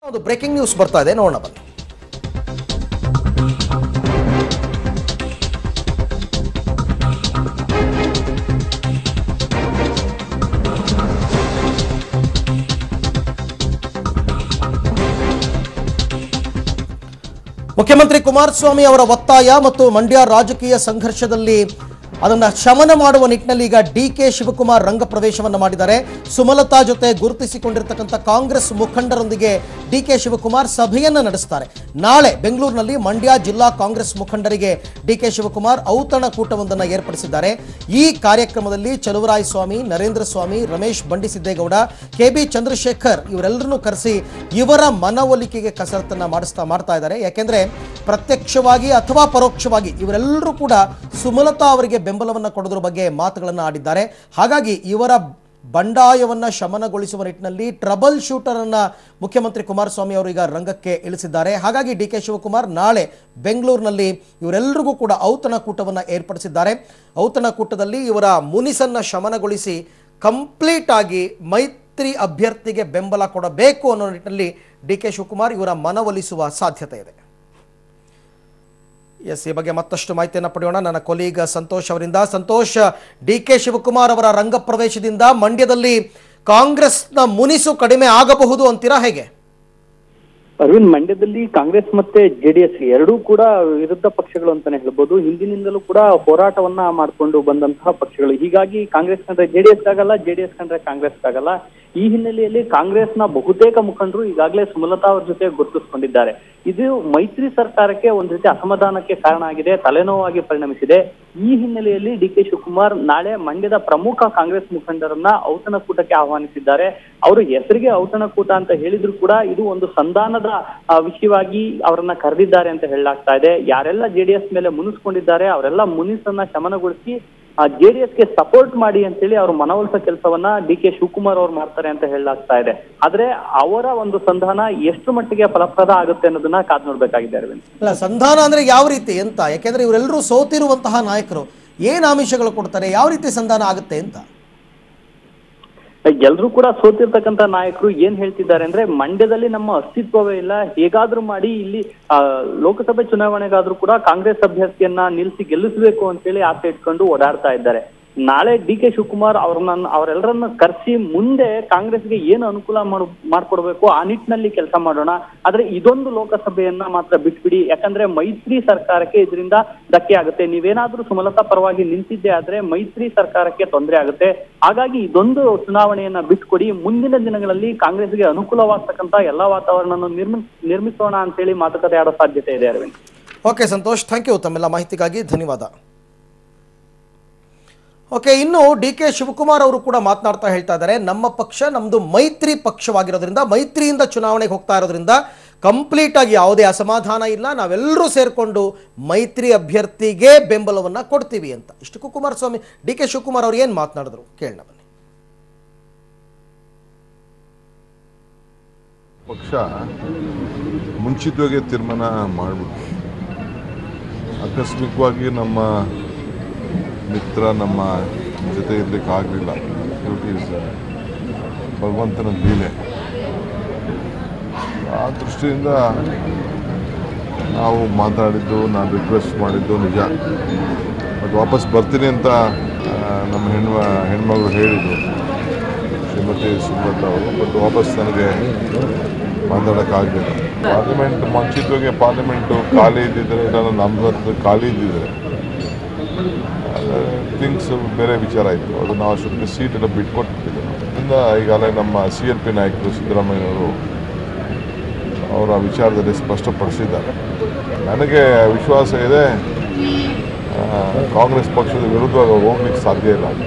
ಒಂದು breaking news ಬರ್ತಾ ಇದೆ ನೋಡೋಣ ಬನ್ನಿ ಮುಖ್ಯಮಂತ್ರಿ ಕುಮಾರಸ್ವಾಮಿ ಅವರ ಒತ್ತಾಯ ಮತ್ತು ಮಂಡ್ಯ ರಾಜಕೀಯ ಸಂಘರ್ಷದಲ್ಲಿ ಅದನ್ನ ಶಮನ ಮಾಡುವ ನಿಟ್ಟಿನಲ್ಲಿ ಈಗ ಡಿ ಕೆ ಶಿವಕುಮಾರ್ ರಂಗ ಪ್ರವೇಶವನ್ನು ಮಾಡಿದ್ದಾರೆ ಸುಮಲತಾ ಜೊತೆ ಗುರುತಿಸಿಕೊಂಡಿರ್ತಕ್ಕಂಥ ಕಾಂಗ್ರೆಸ್ ಮುಖಂಡರೊಂದಿಗೆ ಡಿ ಕೆ ಶಿವಕುಮಾರ್ ಸಭೆಯನ್ನು ನಡೆಸ್ತಾರೆ ನಾಳೆ ಬೆಂಗಳೂರಿನಲ್ಲಿ ಮಂಡ್ಯ ಜಿಲ್ಲಾ ಕಾಂಗ್ರೆಸ್ ಮುಖಂಡರಿಗೆ ಡಿ ಕೆ ಶಿವಕುಮಾರ್ ಔತಣಕೂಟವೊಂದನ್ನು ಏರ್ಪಡಿಸಿದ್ದಾರೆ ಈ ಕಾರ್ಯಕ್ರಮದಲ್ಲಿ ಚಲುವರಾಯ ಸ್ವಾಮಿ ನರೇಂದ್ರ ಸ್ವಾಮಿ ರಮೇಶ್ ಬಂಡಿಸಿದ್ದೇಗೌಡ ಕೆ ಬಿ ಚಂದ್ರಶೇಖರ್ ಇವರೆಲ್ಲರನ್ನೂ ಕರೆಸಿ ಇವರ ಮನವೊಲಿಕೆಗೆ ಕಸರತ್ತನ್ನ ಮಾಡಿಸ್ತಾ ಮಾಡ್ತಾ ಇದ್ದಾರೆ ಯಾಕೆಂದ್ರೆ ಪ್ರತ್ಯಕ್ಷವಾಗಿ ಅಥವಾ ಪರೋಕ್ಷವಾಗಿ ಇವರೆಲ್ಲರೂ ಕೂಡ ಸುಮಲತಾ ಅವರಿಗೆ ಬೆಂಬಲವನ್ನು ಕೊಡೋದ್ರ ಬಗ್ಗೆ ಮಾತುಗಳನ್ನು ಆಡಿದ್ದಾರೆ ಹಾಗಾಗಿ ಇವರ ಬಂಡಾಯವನ್ನ ಶಮನಗೊಳಿಸುವ ನಿಟ್ಟಿನಲ್ಲಿ ಟ್ರಬಲ್ ಶೂಟರ್ ಅನ್ನ ಮುಖ್ಯಮಂತ್ರಿ ಕುಮಾರಸ್ವಾಮಿ ಅವರು ಈಗ ರಂಗಕ್ಕೆ ಇಳಿಸಿದ್ದಾರೆ ಹಾಗಾಗಿ ಡಿ ಕೆ ಶಿವಕುಮಾರ್ ನಾಳೆ ಬೆಂಗಳೂರಿನಲ್ಲಿ ಇವರೆಲ್ಲರಿಗೂ ಕೂಡ ಔತಣಕೂಟವನ್ನು ಏರ್ಪಡಿಸಿದ್ದಾರೆ ಔತಣಕೂಟದಲ್ಲಿ ಇವರ ಮುನಿಸನ್ನ ಶಮನಗೊಳಿಸಿ ಕಂಪ್ಲೀಟ್ ಆಗಿ ಮೈತ್ರಿ ಅಭ್ಯರ್ಥಿಗೆ ಬೆಂಬಲ ಕೊಡಬೇಕು ಅನ್ನೋ ನಿಟ್ಟಿನಲ್ಲಿ ಡಿ ಕೆ ಶಿವಕುಮಾರ್ ಇವರ ಮನವೊಲಿಸುವ ಸಾಧ್ಯತೆ ಇದೆ ಎಸ್ ಈ ಬಗ್ಗೆ ಮತ್ತಷ್ಟು ಮಾಹಿತಿಯನ್ನು ಪಡೆಯೋಣ ನನ್ನ ಕೊಲೀಗ ಸಂತೋಷ್ ಅವರಿಂದ ಸಂತೋಷ್ ಡಿ ಕೆ ಶಿವಕುಮಾರ್ ಅವರ ರಂಗ ಪ್ರವೇಶದಿಂದ ಮಂಡ್ಯದಲ್ಲಿ ಕಾಂಗ್ರೆಸ್ನ ಮುನಿಸು ಕಡಿಮೆ ಆಗಬಹುದು ಅಂತೀರಾ ಹೇಗೆ ಅರವಿಂದ್ ಮಂಡ್ಯದಲ್ಲಿ ಕಾಂಗ್ರೆಸ್ ಮತ್ತೆ ಜೆಡಿಎಸ್ ಎರಡೂ ಕೂಡ ವಿರುದ್ಧ ಪಕ್ಷಗಳು ಅಂತಾನೆ ಹೇಳ್ಬೋದು ಹಿಂದಿನಿಂದಲೂ ಕೂಡ ಹೋರಾಟವನ್ನ ಮಾಡ್ಕೊಂಡು ಬಂದಂತಹ ಪಕ್ಷಗಳು ಹೀಗಾಗಿ ಕಾಂಗ್ರೆಸ್ ಕಂಡ್ರೆ ಜೆಡಿಎಸ್ ಆಗಲ್ಲ ಜೆಡಿಎಸ್ ಕಂಡ್ರೆ ಕಾಂಗ್ರೆಸ್ ಆಗಲ್ಲ ಈ ಹಿನ್ನೆಲೆಯಲ್ಲಿ ಕಾಂಗ್ರೆಸ್ನ ಬಹುತೇಕ ಮುಖಂಡರು ಈಗಾಗಲೇ ಸುಮಲತಾ ಅವ್ರ ಜೊತೆ ಗುರುತಿಸಿಕೊಂಡಿದ್ದಾರೆ ಇದು ಮೈತ್ರಿ ಸರ್ಕಾರಕ್ಕೆ ಒಂದ್ ರೀತಿ ಅಸಮಾಧಾನಕ್ಕೆ ಕಾರಣ ಆಗಿದೆ ತಲೆನೋವಾಗಿ ಪರಿಣಮಿಸಿದೆ ಈ ಹಿನ್ನೆಲೆಯಲ್ಲಿ ಡಿ ಕೆ ಶಿವಕುಮಾರ್ ನಾಳೆ ಮಂಡ್ಯದ ಪ್ರಮುಖ ಕಾಂಗ್ರೆಸ್ ಮುಖಂಡರನ್ನ ಔತಣಕೂಟಕ್ಕೆ ಆಹ್ವಾನಿಸಿದ್ದಾರೆ ಅವರು ಹೆಸರಿಗೆ ಔತಣಕೂಟ ಅಂತ ಹೇಳಿದ್ರು ಕೂಡ ಇದು ಒಂದು ಸಂಧಾನದ ಆ, ವಿಷಯವಾಗಿ ಅವರನ್ನ ಕರೆದಿದ್ದಾರೆ ಅಂತ ಹೇಳಲಾಗ್ತಾ ಇದೆ ಯಾರೆಲ್ಲ ಜೆಡಿಎಸ್ ಮೇಲೆ ಮುನಿಸ್ಕೊಂಡಿದ್ದಾರೆ ಅವರೆಲ್ಲ ಮುನಿಸನ್ನ ಶಮನಗೊಳಿಸಿ ಜೆಡಿಎಸ್ಗೆ ಸಪೋರ್ಟ್ ಮಾಡಿ ಅಂತೇಳಿ ಅವರು ಮನವೊಲಿಸೋ ಕೆಲಸವನ್ನ ಡಿ ಕೆ ಶಿವಕುಮಾರ್ ಅವ್ರು ಮಾಡ್ತಾರೆ ಅಂತ ಹೇಳಲಾಗ್ತಾ ಇದೆ ಆದ್ರೆ ಅವರ ಒಂದು ಸಂಧಾನ ಎಷ್ಟು ಮಟ್ಟಿಗೆ ಫಲಪ್ರದ ಆಗುತ್ತೆ ಅನ್ನೋದನ್ನ ಕಾದ್ ನೋಡ್ಬೇಕಾಗಿದೆ ಅರವಿಂದ್ ಅಲ್ಲ ಸಂಧಾನ ಅಂದ್ರೆ ಯಾವ ರೀತಿ ಅಂತ ಯಾಕೆಂದ್ರೆ ಇವರೆಲ್ಲರೂ ಸೋತಿರುವಂತಹ ನಾಯಕರು ಏನು ಆಮಿಷಗಳು ಕೊಡ್ತಾರೆ ಯಾವ ರೀತಿ ಸಂಧಾನ ಆಗುತ್ತೆ ಅಂತ ಎಲ್ರೂ ಕೂಡ ಸೋತಿರ್ತಕ್ಕಂತ ನಾಯಕರು ಏನ್ ಹೇಳ್ತಿದ್ದಾರೆ ಅಂದ್ರೆ ಮಂಡ್ಯದಲ್ಲಿ ನಮ್ಮ ಅಸ್ತಿತ್ವವೇ ಇಲ್ಲ ಹೇಗಾದ್ರೂ ಮಾಡಿ ಇಲ್ಲಿ ಆ, ಲೋಕಸಭೆ ಚುನಾವಣೆಗಾದ್ರೂ ಕೂಡ ಕಾಂಗ್ರೆಸ್ ಅಭ್ಯರ್ಥಿಯನ್ನ ನಿಲ್ಲಿಸಿ ಗೆಲ್ಲಿಸಬೇಕು ಅಂತೇಳಿ ಆಸೆ ಇಟ್ಕೊಂಡು ಓಡಾಡ್ತಾ ಇದ್ದಾರೆ ನಾಳೆ ಡಿ ಕೆ ಶಿವಕುಮಾರ್ ಅವ್ರನ್ನ ಅವರೆಲ್ಲರನ್ನ ಕರೆಸಿ ಮುಂದೆ ಕಾಂಗ್ರೆಸ್ಗೆ ಏನು ಅನುಕೂಲ ಮಾಡು ಮಾಡ್ಕೊಡ್ಬೇಕು ಆ ನಿಟ್ಟಿನಲ್ಲಿ ಕೆಲಸ ಮಾಡೋಣ ಆದ್ರೆ ಇದೊಂದು ಲೋಕಸಭೆಯನ್ನ ಮಾತ್ರ ಬಿಟ್ಬಿಡಿ ಯಾಕಂದ್ರೆ ಮೈತ್ರಿ ಸರ್ಕಾರಕ್ಕೆ ಇದರಿಂದ ಧಕ್ಕೆ ಆಗುತ್ತೆ ನೀವೇನಾದ್ರೂ ಸುಮಲತಾ ಪರವಾಗಿ ನಿಂತಿದ್ದೆ ಆದ್ರೆ ಮೈತ್ರಿ ಸರ್ಕಾರಕ್ಕೆ ತೊಂದರೆ ಆಗುತ್ತೆ ಹಾಗಾಗಿ ಇದೊಂದು ಚುನಾವಣೆಯನ್ನ ಬಿಟ್ಕೊಡಿ ಮುಂದಿನ ದಿನಗಳಲ್ಲಿ ಕಾಂಗ್ರೆಸ್ಗೆ ಅನುಕೂಲವಾಗ್ತಕ್ಕಂತ ಎಲ್ಲಾ ವಾತಾವರಣವನ್ನು ನಿರ್ಮಿ ನಿರ್ಮಿಸೋಣ ಅಂತೇಳಿ ಮಾತುಕತೆ ಆಡೋ ಸಾಧ್ಯತೆ ಇದೆ Arvind okay Santosh thank you ತಮ್ಮೆಲ್ಲ ಮಾಹಿತಿಗಾಗಿ ಧನ್ಯವಾದ ಓಕೆ ಇನ್ನು ಡಿ ಕೆ ಶಿವಕುಮಾರ್ ಅವರು ಕೂಡ ಮಾತನಾಡ್ತಾ ಹೇಳ್ತಾ ಇದ್ದಾರೆ ನಮ್ಮ ಪಕ್ಷ ನಮ್ಮದು ಮೈತ್ರಿ ಪಕ್ಷವಾಗಿರೋದ್ರಿಂದ ಮೈತ್ರಿಯಿಂದ ಚುನಾವಣೆಗೆ ಹೋಗ್ತಾ ಇರೋದ್ರಿಂದ ಕಂಪ್ಲೀಟ್ ಆಗಿ ಯಾವುದೇ ಅಸಮಾಧಾನ ಇಲ್ಲ ನಾವೆಲ್ಲರೂ ಸೇರಿಕೊಂಡು ಮೈತ್ರಿ ಅಭ್ಯರ್ಥಿಗೆ ಬೆಂಬಲವನ್ನು ಕೊಡ್ತೀವಿ ಅಂತ ಇಷ್ಟಕ್ಕೂ ಕುಮಾರಸ್ವಾಮಿ ಡಿ ಕೆ ಶಿವಕುಮಾರ್ ಅವರು ಏನು ಮಾತನಾಡಿದ್ರು ಕೇಳೋಣ ಬನ್ನಿ ಪಕ್ಷ ಮುಂಚಿತವಾಗಿ ತೀರ್ಮಾನ ಮಾಡಿಬಿಟ್ಟು ಆಕಸ್ಮಿಕವಾಗಿ ನಮ್ಮ ಮಿತ್ರ ನಮ್ಮ ಜೊತೆ ಇರ್ಲಿಕ್ಕೆ ಆಗಲಿಲ್ಲ ಇಟ್ ಈಸ್ ಭಗವಂತನ ಲೀಲೆ ಆ ದೃಷ್ಟಿಯಿಂದ ನಾವು ಮಾತಾಡಿದ್ದು ನಾನು ರಿಕ್ವೆಸ್ಟ್ ಮಾಡಿದ್ದು ನಿಜ ಬಟ್ ವಾಪಸ್ ಬರ್ತೀನಿ ಅಂತ ಆ, ನಮ್ಮ ಹೆಣ್ಣು ಹೆಣ್ಮಗಳು ಹೇಳಿದರು ಶ್ರೀಮತಿ ಸುಮಲತಾ ಅವರು ಬಟ್ ವಾಪಸ್ ನನಗೆ ಮಾತಾಡೋಕ್ಕಾಗಲಿಲ್ಲ ಪಾರ್ಲಿಮೆಂಟ್ ಮುಂಚಿತವಾಗಿ ಪಾರ್ಲಿಮೆಂಟು ಖಾಲಿ ಇದ್ದಿದ್ರೆ ಇಲ್ಲ ನಮ್ಮ ಹತ್ರ ಖಾಲಿ ಇದ್ದಿದ್ರೆ ಥಿಂಗ್ಸ್ ಬೇರೆ ವಿಚಾರ ಇತ್ತು ಅದು ನಾವು ಅಷ್ಟೊತ್ತಿಗೆ ಸೀಟ್ ಎಲ್ಲ ಬಿಟ್ಕೊಟ್ಟಿದ್ದೆ ಅದರಿಂದ ಈಗಾಗಲೇ ನಮ್ಮ ಸಿ ಎಲ್ ಪಿ ನಾಯಕರು ಸಿದ್ದರಾಮಯ್ಯವರು ಅವರ ವಿಚಾರದಲ್ಲಿ ಸ್ಪಷ್ಟಪಡಿಸಿದ್ದಾರೆ ನನಗೆ ವಿಶ್ವಾಸ ಇದೆ ಆ, ಕಾಂಗ್ರೆಸ್ ಪಕ್ಷದ ವಿರುದ್ಧವಾಗಿ ಅವ್ರು ಹೋಗ್ಲಿಕ್ಕೆ ಸಾಧ್ಯ ಇಲ್ಲ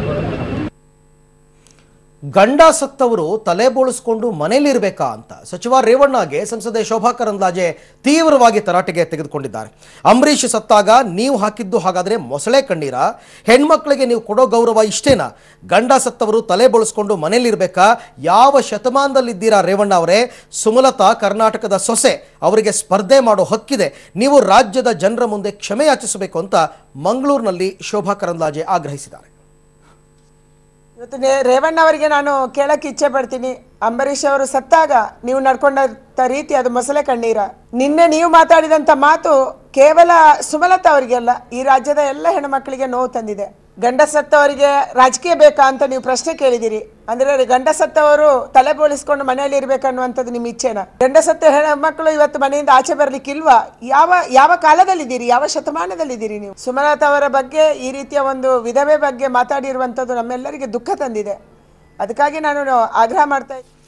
ಗಂಡ ಸತ್ತವರು ತಲೆ ಬೋಳಿಸ್ಕೊಂಡು ಮನೇಲಿರ್ಬೇಕಾ ಅಂತ ಸಚಿವ ರೇವಣ್ಣಗೆ ಸಂಸದೆ ಶೋಭಾ ಕರಂದ್ಲಾಜೆ ತೀವ್ರವಾಗಿ ತರಾಟೆಗೆ ತೆಗೆದುಕೊಂಡಿದ್ದಾರೆ ಅಂಬರೀಷ್ ಸತ್ತಾಗ ನೀವು ಹಾಕಿದ್ದು ಹಾಗಾದ್ರೆ ಮೊಸಳೆ ಕಣ್ಣೀರ ಹೆಣ್ಮಕ್ಳಿಗೆ ನೀವು ಕೊಡೋ ಗೌರವ ಇಷ್ಟೇನಾ ಗಂಡ ಸತ್ತವರು ತಲೆ ಬೋಳಿಸ್ಕೊಂಡು ಮನೇಲಿರ್ಬೇಕಾ ಯಾವ ಶತಮಾನದಲ್ಲಿದ್ದೀರಾ ರೇವಣ್ಣ ಅವರೇ ಸುಮಲತಾ ಕರ್ನಾಟಕದ ಸೊಸೆ ಅವರಿಗೆ ಸ್ಪರ್ಧೆ ಮಾಡೋ ಹಕ್ಕಿದೆ ನೀವು ರಾಜ್ಯದ ಜನರ ಮುಂದೆ ಕ್ಷಮೆ ಯಾಚಿಸಬೇಕು ಅಂತ ಮಂಗಳೂರಿನಲ್ಲಿ ಶೋಭಾ ಕರಂದ್ಲಾಜೆ ಆಗ್ರಹಿಸಿದ್ದಾರೆ ಇವತ್ತು ನೇ- ರೇವಣ್ಣ ಅವರಿಗೆ ನಾನು ಕೇಳಕ್ಕೆ ಇಚ್ಛೆ ಪಡ್ತೀನಿ ಅಂಬರೀಷ್ ಅವರು ಸತ್ತಾಗ ನೀವು ನಡ್ಕೊಂಡಂತ ರೀತಿ ಅದು ಮೊಸಳೆ ಕಣ್ಣೀರ ನಿನ್ನೆ ನೀವು ಮಾತಾಡಿದಂತ ಮಾತು ಕೇವಲ ಸುಮಲತಾ ಅವರಿಗೆಲ್ಲ ಈ ರಾಜ್ಯದ ಎಲ್ಲ ಹೆಣ್ಮಕ್ಳಿಗೆ ನೋವು ತಂದಿದೆ ಗಂಡ ಸತ್ತವರಿಗೆ ರಾಜಕೀಯ ಬೇಕಾ ಅಂತ ನೀವು ಪ್ರಶ್ನೆ ಕೇಳಿದಿರಿ ಅಂದ್ರೆ ಗಂಡ ಸತ್ತವರು ತಲೆ ಬೋಳಿಸ್ಕೊಂಡು ಮನೆಯಲ್ಲಿ ಇರ್ಬೇಕನ್ನುವಂಥದ್ದು ನಿಮ್ಮ ಇಚ್ಛೆನ ಗಂಡ ಸತ್ತ ಹೆಣ್ಮಕ್ಳು ಇವತ್ತು ಮನೆಯಿಂದ ಆಚೆ ಬರ್ಲಿಕ್ಕಿಲ್ವಾ ಯಾವ ಯಾವ ಕಾಲದಲ್ಲಿದ್ದೀರಿ ಯಾವ ಶತಮಾನದಲ್ಲಿದ್ದೀರಿ ನೀವು ಸುಮಲತಾ ಅವರ ಬಗ್ಗೆ ಈ ರೀತಿಯ ಒಂದು ವಿಧವೆ ಬಗ್ಗೆ ಮಾತಾಡಿರುವಂಥದ್ದು ನಮ್ಮೆಲ್ಲರಿಗೆ ದುಃಖ ತಂದಿದೆ ಅದಕ್ಕಾಗಿ ನಾನು ಆಗ್ರಹ ಮಾಡ್ತಾ ಇದ್ದೀನಿ